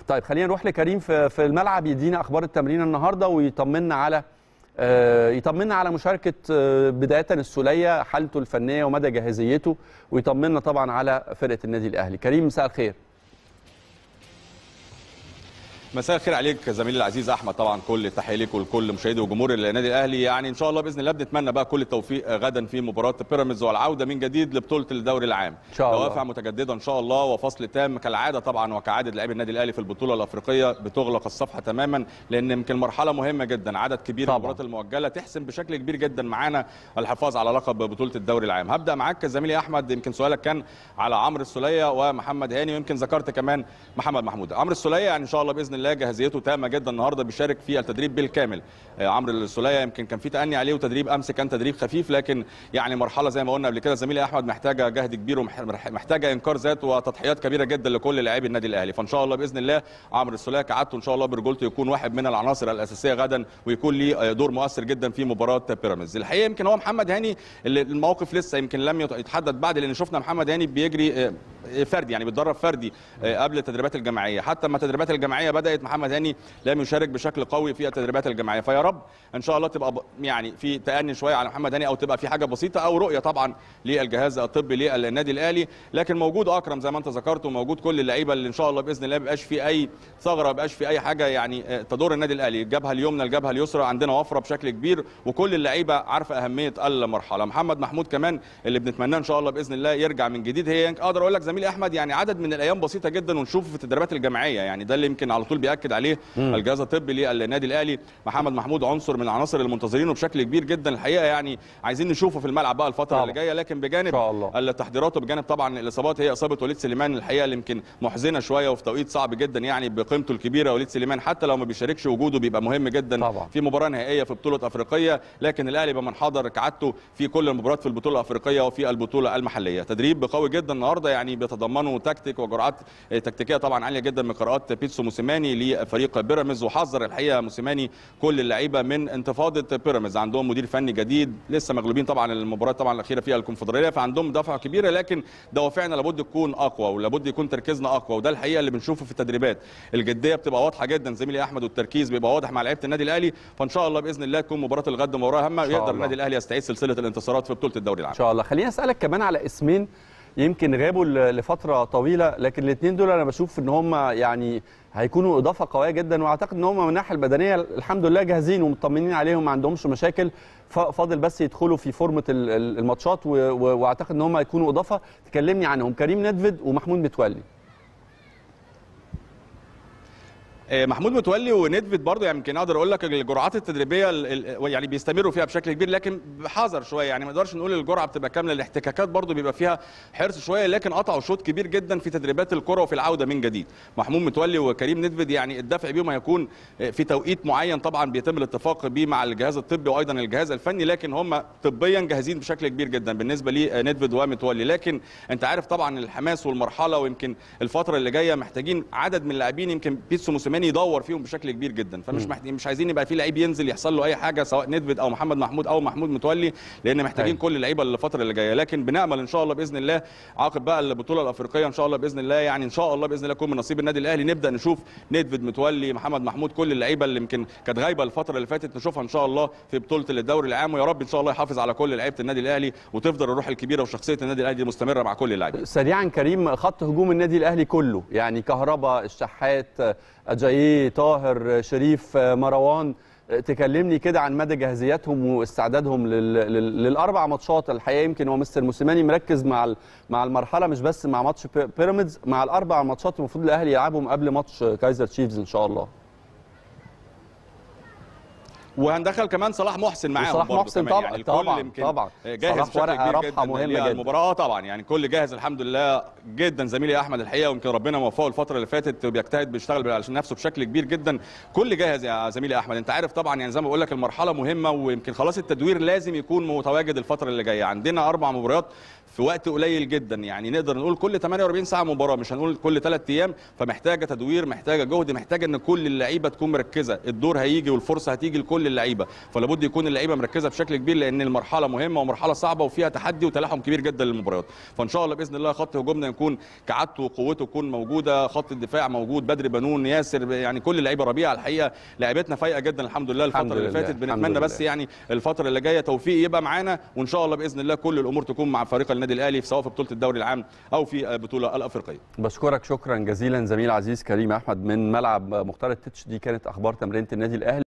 طيب خلينا نروح لكريم في في الملعب يدينا اخبار التمرين النهارده ويطمنا على آه، يطمنا على مشاركه آه، بدايه السوليه حالته الفنيه ومدى جاهزيته ويطمنا طبعا على فرقه النادي الاهلي كريم مساء الخير مساء الخير عليك زميلي العزيز احمد طبعا كل التحيه ليك ولكل مشاهدي وجمهور النادي الاهلي يعني ان شاء الله باذن الله بنتمنى بقى كل التوفيق غدا في مباراه بيراميدز والعوده من جديد لبطوله الدوري العام إن شاء الله. دوافع متجدده ان شاء الله وفصل تام كالعاده طبعا وكعاده لاعبي النادي الاهلي في البطوله الافريقيه بتغلق الصفحه تماما لان يمكن مرحله مهمه جدا عدد كبير من طبعاً. المباريات المؤجله تحسم بشكل كبير جدا معانا الحفاظ على لقب بطوله الدوري العام هبدا معاك زميلي احمد يمكن سؤالك كان على عمرو السوليه ومحمد هاني ويمكن ذكرت كمان محمد محمود عمرو السوليه يعني ان شاء الله باذن الله جاهزيته تامه جدا النهارده بيشارك في التدريب بالكامل آه، عمرو السوليه يمكن كان في تاني عليه وتدريب امس كان تدريب خفيف لكن يعني مرحله زي ما قلنا قبل كده زميلي احمد محتاجه جهد كبير ومحتاجه انكار ذات وتضحيات كبيره جدا لكل لاعبي النادي الاهلي فان شاء الله باذن الله عمرو السوليه كعادته ان شاء الله برجولته يكون واحد من العناصر الاساسيه غدا ويكون ليه دور مؤثر جدا في مباراه بيراميدز الحقيقه يمكن هو محمد هاني اللي الموقف لسه يمكن لم يت- يتحدد بعد لان شفنا محمد هاني بيجري آه، فردي يعني بيتدرب فردي آه، قبل التدريبات الجماعيه حتى ما التدريبات الجماعيه بدات محمد هاني لم يشارك بشكل قوي في التدريبات الجماعيه فيا رب ان شاء الله تبقى ب- يعني في تأني شويه على محمد هاني او تبقى في حاجه بسيطه او رؤيه طبعا للجهاز الطبي للنادي الاهلي لكن موجود اكرم زي ما انت ذكرت وموجود كل اللعيبه اللي ان شاء الله باذن الله ما يبقاش في اي ثغره ما يبقاش في اي حاجه يعني آه، تضر النادي الاهلي الجبهه اليمنى الجبهه اليسرى عندنا وفره بشكل كبير وكل اللعيبه عارفه اهميه المرحله محمد محمود كمان اللي بنتمناه ان شاء الله باذن الله يرجع من جديد هي اقدر اقول لك زميلي احمد يعني عدد من الايام بسيطه جدا ونشوفه في التدريبات الجماعيه يعني ده اللي يمكن على طول بياكد عليه الجهاز الطبي للنادي الاهلي محمد محمود عنصر من العناصر المنتظرينه بشكل كبير جدا الحقيقه يعني عايزين نشوفه في الملعب بقى الفتره طبعا. اللي جايه لكن بجانب إن شاء الله. التحضيرات وبجانب طبعا الاصابات هي اصابه وليد سليمان الحقيقه اللي يمكن محزنه شويه وفي توقيت صعب جدا يعني بقيمته الكبيره وليد سليمان حتى لو ما بيشاركش وجوده بيبقى مهم جدا طبعا. في مباراه نهائيه في بطوله افريقيه لكن الاهلي بمن حضر كعادته في كل المباريات في البطوله الافريقيه وفي البطوله المحليه تدريب قوي جدا النهارده يعني بيتضمنوا تكتيك وجرعات آه، تكتيكيه طبعا عاليه جدا من قراءات بيتسو موسيماني لفريق بيراميدز وحذر الحقيقه موسيماني كل اللعيبه من انتفاضه بيراميدز عندهم مدير فني جديد لسه مغلوبين طبعا المباراه طبعا الاخيره فيها الكونفدراليه فعندهم دفعه كبيره لكن دوافعنا لابد تكون اقوى ولابد يكون تركيزنا اقوى وده الحقيقه اللي بنشوفه في التدريبات الجديه بتبقى واضحه جدا زميلي احمد والتركيز بيبقى واضح مع لعيبه النادي الاهلي فان شاء الله باذن الله تكون مباراه الغد مباراه هامه إن شاء يقدر الله. النادي الاهلي يستعيد سلسله الانتصارات في بطوله الدوري العام ان شاء الله خليني اسالك كمان على اسمين يمكن غابوا ل- لفتره طويله لكن الاثنين دول انا بشوف ان هم يعني هيكونوا اضافه قويه جدا واعتقد ان هم من الناحيه البدنيه الحمد لله جاهزين ومطمنين عليهم ما عندهمش مشاكل ف- فاضل بس يدخلوا في فورمه ال- ال- الماتشات و- و- واعتقد ان هم هيكونوا اضافه تكلمني عنهم كريم ندفد ومحمود متولي آه، محمود متولي وندفيد برضه يعني يمكن اقدر اقول لك الجرعات التدريبيه ال- ال- يعني بيستمروا فيها بشكل كبير لكن بحذر شويه يعني ما نقدرش نقول الجرعه بتبقى كامله الاحتكاكات برضه بيبقى فيها حرص شويه لكن قطعوا شوط كبير جدا في تدريبات الكره وفي العوده من جديد محمود متولي وكريم ندفيد يعني الدفع بيهم هيكون آه، في توقيت معين طبعا بيتم الاتفاق بيه مع الجهاز الطبي وايضا الجهاز الفني لكن هم طبيا جاهزين بشكل كبير جدا بالنسبه لندفيد ومتولي لكن انت عارف طبعا الحماس والمرحله ويمكن الفتره اللي جايه محتاجين عدد من اللاعبين يمكن بيتسو موسيماني يدور فيهم بشكل كبير جدا فمش محتاجين مش عايزين يبقى في لعيب ينزل يحصل له اي حاجه سواء ندفيد او محمد محمود او محمود متولي لان محتاجين أيوة. كل اللعيبه الفتره اللي جايه لكن بنامل ان شاء الله باذن الله عقب بقى البطوله الافريقيه ان شاء الله باذن الله يعني ان شاء الله باذن الله يكون من نصيب النادي الاهلي نبدا نشوف ندفيد متولي محمد محمود كل اللعيبه اللي يمكن كانت غايبه الفتره اللي فاتت نشوفها ان شاء الله في بطوله الدوري العام ويا رب ان شاء الله يحافظ على كل لعيبه النادي الاهلي وتفضل الروح الكبيره وشخصيه النادي الاهلي مستمره مع كل اللاعبين سريعا كريم خط هجوم النادي الاهلي كله يعني كهربا الشحات اجاييه طاهر شريف مروان تكلمني كده عن مدى جاهزيتهم واستعدادهم لل... لل... للاربع ماتشات الحقيقه يمكن هو مستر موسيماني مركز مع ال... مع المرحله مش بس مع ماتش بي- بيراميدز مع الاربع ماتشات المفروض الاهلي يلعبهم قبل ماتش كايزر تشيفز ان شاء الله وهندخل كمان صلاح محسن معاهم وصلاح برضو محسن كمان طبعا- يعني الكل طبعا- يمكن طبعا. جاهز صلاح بشكل ورقة كبير رابحة جدا مهمة جدا. المباراه طبعا يعني كل جاهز الحمد لله جدا زميلي احمد الحقيقه ويمكن ربنا موفقه الفتره اللي فاتت وبيجتهد بيشتغل عشان نفسه بشكل كبير جدا كل جاهز يا زميلي احمد انت عارف طبعا يعني زي ما بقول لك المرحله مهمه ويمكن خلاص التدوير لازم يكون متواجد الفتره اللي جايه عندنا اربع مباريات في وقت قليل جدا يعني نقدر نقول كل 48 ساعه مباراه مش هنقول كل 3 ايام فمحتاجه تدوير محتاجه جهد محتاجه ان كل اللعيبه تكون مركزه الدور هيجي والفرصه هتيجي لكل اللعيبه فلابد يكون اللعيبه مركزه بشكل كبير لان المرحله مهمه ومرحله صعبه وفيها تحدي وتلاحم كبير جدا للمباريات فان شاء الله باذن الله خط هجومنا يكون كعادته وقوته تكون موجوده خط الدفاع موجود بدر بنون ياسر يعني كل اللعيبه ربيع الحقيقه لعيبتنا فايقه جدا الحمد لله الحمد الفتره اللي لله، فاتت الحمد بنتمنى بس لله. يعني الفتره اللي جايه توفيق يبقى معانا وان شاء الله باذن الله كل الامور تكون مع فريق النادي الاهلي سواء في بطوله الدوري العام او في البطوله الافريقيه بشكرك شكرا جزيلا زميل عزيز كريم احمد من ملعب مختار التتش دي كانت اخبار تمرينه النادي الاهلي